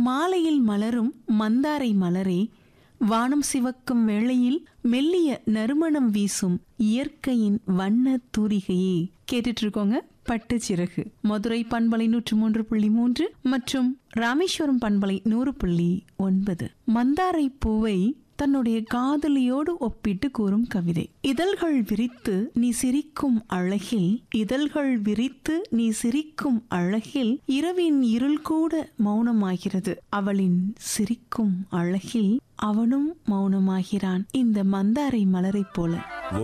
மாலையில் மலரும் மந்தாரை மலரே வானம் சிவக்கும் வேளையில் மெல்லிய நறுமணம் வீசும் இயற்கையின் வண்ண தூரிகையே கேட்டுட்டு இருக்கோங்க பட்டு சிறகு மதுரை பண்பலை நூற்று மூன்று புள்ளி மூன்று மற்றும் ராமேஸ்வரம் பண்பலை நூறு புள்ளி ஒன்பது மந்தாரை பூவை தன்னுடைய காதலியோடு ஒப்பிட்டு கூறும் கவிதை இதழ்கள் விரித்து நீ சிரிக்கும் அழகில் இதழ்கள் விரித்து நீ சிரிக்கும் அழகில் இரவின் இருள் கூட மௌனமாகிறது அவளின் சிரிக்கும் அழகில் அவனும் மௌனமாகிறான் இந்த மந்தாரை மலரைப் போல